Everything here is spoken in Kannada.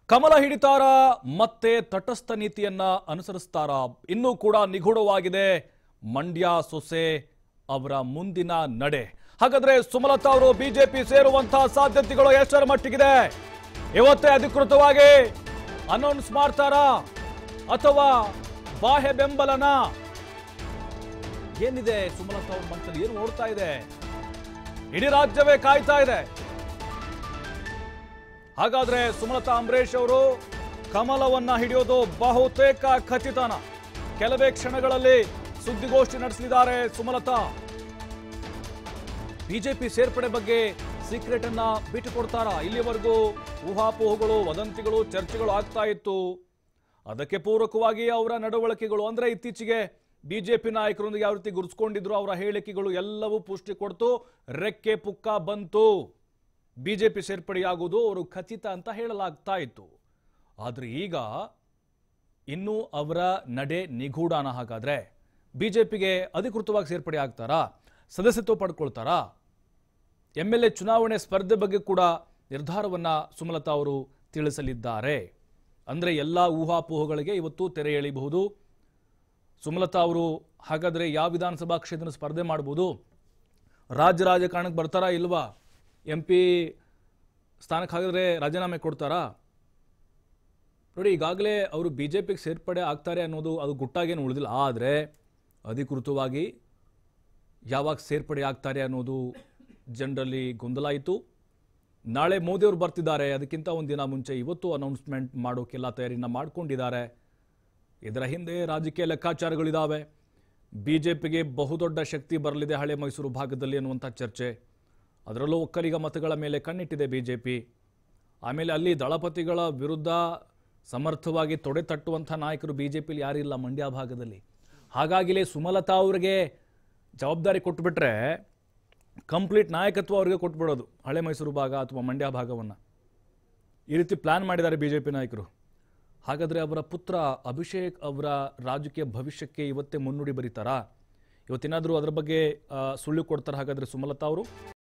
ಕಮಲ ಹಿಡಿತಾರ ಮತ್ತೆ ತಟಸ್ಥ ನೀತಿಯನ್ನ ಅನುಸರಿಸ್ತಾರ ಇನ್ನೂ ಕೂಡ ನಿಗೂಢವಾಗಿದೆ ಮಂಡ್ಯ ಸೊಸೆ ಅವರ ಮುಂದಿನ ನಡೆ ಹಾಗಾದ್ರೆ ಸುಮಲತಾ ಅವರು ಬಿಜೆಪಿ ಸೇರುವಂತಹ ಸಾಧ್ಯತೆಗಳು ಎಷ್ಟರ ಮಟ್ಟಿಗಿದೆ ಇವತ್ತೇ ಅಧಿಕೃತವಾಗಿ ಅನೌನ್ಸ್ ಮಾಡ್ತಾರಾ ಅಥವಾ ಬಾಹ್ಯ ಬೆಂಬಲನ ಏನಿದೆ ಸುಮಲತಾ ಅವ್ರ ಮನಸ್ಸಲ್ಲಿ ಏನು ಓಡ್ತಾ ಇದೆ ಇಡೀ ರಾಜ್ಯವೇ ಕಾಯ್ತಾ ಇದೆ ಹಾಗಾದ್ರೆ ಸುಮಲತಾ ಅಂಬರೀಶ್ ಅವರು ಕಮಲವನ್ನ ಹಿಡಿಯೋದು ಬಹುತೇಕ ಖಚಿತನ ಕೆಲವೇ ಕ್ಷಣಗಳಲ್ಲಿ ಸುದ್ದಿಗೋಷ್ಠಿ ನಡೆಸಲಿದ್ದಾರೆ ಸುಮಲತಾ ಬಿಜೆಪಿ ಸೇರ್ಪಡೆ ಬಗ್ಗೆ ಸೀಕ್ರೆಟ್ ಅನ್ನ ಬಿಟ್ಟುಕೊಡ್ತಾರಾ ಇಲ್ಲಿವರೆಗೂ ಊಹಾಪೋಹಗಳು ವದಂತಿಗಳು ಚರ್ಚೆಗಳು ಆಗ್ತಾ ಇತ್ತು ಅದಕ್ಕೆ ಪೂರಕವಾಗಿ ಅವರ ನಡವಳಿಕೆಗಳು ಅಂದ್ರೆ ಇತ್ತೀಚೆಗೆ ಬಿಜೆಪಿ ನಾಯಕರೊಂದಿಗೆ ಯಾವ ರೀತಿ ಗುರುಸ್ಕೊಂಡಿದ್ರು ಅವರ ಹೇಳಿಕೆಗಳು ಎಲ್ಲವೂ ಪುಷ್ಟಿ ಕೊಡ್ತು ರೆಕ್ಕೆ ಪುಕ್ಕ ಬಂತು ಬಿಜೆಪಿ ಸೇರ್ಪಡೆಯಾಗುವುದು ಅವರು ಖಚಿತ ಅಂತ ಹೇಳಲಾಗ್ತಾ ಇತ್ತು ಆದ್ರೆ ಈಗ ಇನ್ನು ಅವರ ನಡೆ ನಿಗೂಢಾನ ಹಾಗಾದ್ರೆ ಬಿಜೆಪಿಗೆ ಅಧಿಕೃತವಾಗಿ ಸೇರ್ಪಡೆ ಆಗ್ತಾರಾ ಸದಸ್ಯತ್ವ ಪಡ್ಕೊಳ್ತಾರಾ ಎಂ ಎಲ್ ಎ ಚುನಾವಣೆ ಸ್ಪರ್ಧೆ ಬಗ್ಗೆ ಕೂಡ ನಿರ್ಧಾರವನ್ನ ಸುಮಲತಾ ಅವರು ತಿಳಿಸಲಿದ್ದಾರೆ ಅಂದ್ರೆ ಎಲ್ಲ ಊಹಾಪೋಹಗಳಿಗೆ ಇವತ್ತು ತೆರೆ ಎಳಿಬಹುದು ಸುಮಲತಾ ಅವರು ಹಾಗಾದ್ರೆ ಯಾವ ವಿಧಾನಸಭಾ ಕ್ಷೇತ್ರ ಸ್ಪರ್ಧೆ ಮಾಡ್ಬೋದು ರಾಜ್ಯ ರಾಜಕಾರಣಕ್ಕೆ ಬರ್ತಾರಾ ಇಲ್ವಾ ಎಂ ಪಿ ಸ್ಥಾನಕ್ಕೆ ಹಾಗಾದ್ರೆ ರಾಜೀನಾಮೆ ಕೊಡ್ತಾರಾ ನೋಡಿ ಈಗಾಗಲೇ ಅವರು ಬಿ ಜೆ ಪಿಗೆ ಸೇರ್ಪಡೆ ಆಗ್ತಾರೆ ಅನ್ನೋದು ಅದು ಗುಟ್ಟಾಗೇನು ಉಳಿದಿಲ್ಲ ಆದರೆ ಅಧಿಕೃತವಾಗಿ ಯಾವಾಗ ಸೇರ್ಪಡೆ ಆಗ್ತಾರೆ ಅನ್ನೋದು ಜನರಲ್ಲಿ ಗೊಂದಲ ಇತ್ತು ನಾಳೆ ಮೋದಿಯವರು ಬರ್ತಿದ್ದಾರೆ ಅದಕ್ಕಿಂತ ಒಂದು ದಿನ ಮುಂಚೆ ಇವತ್ತು ಅನೌನ್ಸ್ಮೆಂಟ್ ಮಾಡೋಕ್ಕೆಲ್ಲ ತಯಾರಿನ ಮಾಡ್ಕೊಂಡಿದ್ದಾರೆ ಇದರ ಹಿಂದೆ ರಾಜಕೀಯ ಲೆಕ್ಕಾಚಾರಗಳಿದ್ದಾವೆ ಬಿ ಜೆ ಪಿಗೆ ಬಹುದೊಡ್ಡ ಶಕ್ತಿ ಬರಲಿದೆ ಹಳೆ ಮೈಸೂರು ಭಾಗದಲ್ಲಿ ಅನ್ನುವಂಥ ಚರ್ಚೆ ಅದರಲ್ಲೂ ಒಕ್ಕಲಿಗ ಮತಗಳ ಮೇಲೆ ಕಣ್ಣಿಟ್ಟಿದೆ ಬಿ ಜೆ ಪಿ ಆಮೇಲೆ ಅಲ್ಲಿ ದಳಪತಿಗಳ ವಿರುದ್ಧ ಸಮರ್ಥವಾಗಿ ತೊಡೆ ತಟ್ಟುವಂಥ ನಾಯಕರು ಬಿ ಜೆ ಪಿಲಿ ಯಾರಿಲ್ಲ ಮಂಡ್ಯ ಭಾಗದಲ್ಲಿ ಹಾಗಾಗಿಲೇ ಸುಮಲತಾ ಅವರಿಗೆ ಜವಾಬ್ದಾರಿ ಕೊಟ್ಬಿಟ್ರೆ ಕಂಪ್ಲೀಟ್ ನಾಯಕತ್ವ ಅವರಿಗೆ ಕೊಟ್ಬಿಡೋದು ಹಳೆ ಮೈಸೂರು ಭಾಗ ಅಥವಾ ಮಂಡ್ಯ ಭಾಗವನ್ನು ಈ ರೀತಿ ಪ್ಲಾನ್ ಮಾಡಿದ್ದಾರೆ ಬಿ ಜೆ ಪಿ ನಾಯಕರು ಹಾಗಾದರೆ ಅವರ ಪುತ್ರ ಅಭಿಷೇಕ್ ಅವರ ರಾಜಕೀಯ ಭವಿಷ್ಯಕ್ಕೆ ಇವತ್ತೇ ಮುನ್ನುಡಿ ಬರೀತಾರಾ ಇವತ್ತೇನಾದರೂ ಅದರ ಬಗ್ಗೆ ಆ, ಸುಳ್ಳು ಕೊಡ್ತಾರೆ ಹಾಗಾದರೆ ಸುಮಲತಾ ಅವರು